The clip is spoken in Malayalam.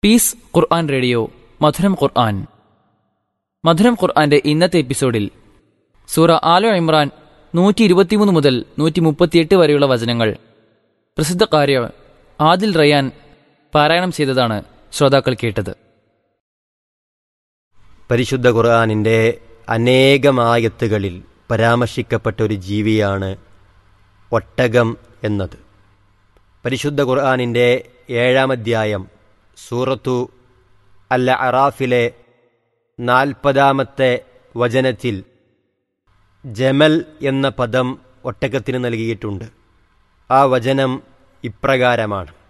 പീസ് ഖുർആൻ റേഡിയോ മധുരം ഖുർആൻ മധുരം ഖുർആന്റെ ഇന്നത്തെ എപ്പിസോഡിൽ സൂറ ആലോ ഇമ്രാൻ നൂറ്റി ഇരുപത്തിമൂന്ന് മുതൽ നൂറ്റി മുപ്പത്തിയെട്ട് വരെയുള്ള വചനങ്ങൾ പ്രസിദ്ധ കാര്യ ആദിൽ റയാൻ പാരായണം ചെയ്തതാണ് ശ്രോതാക്കൾ കേട്ടത് പരിശുദ്ധ ഖുർആാനിൻ്റെ അനേകമായത്തുകളിൽ പരാമർശിക്കപ്പെട്ട ഒരു ജീവിയാണ് ഒട്ടകം എന്നത് പരിശുദ്ധ ഖുർആാനിൻ്റെ ഏഴാം അധ്യായം സൂറത്തു അൽ അറാഫിലെ നാൽപ്പതാമത്തെ വചനത്തിൽ ജമൽ എന്ന പദം ഒട്ടകത്തിന് നൽകിയിട്ടുണ്ട് ആ വചനം ഇപ്രകാരമാണ്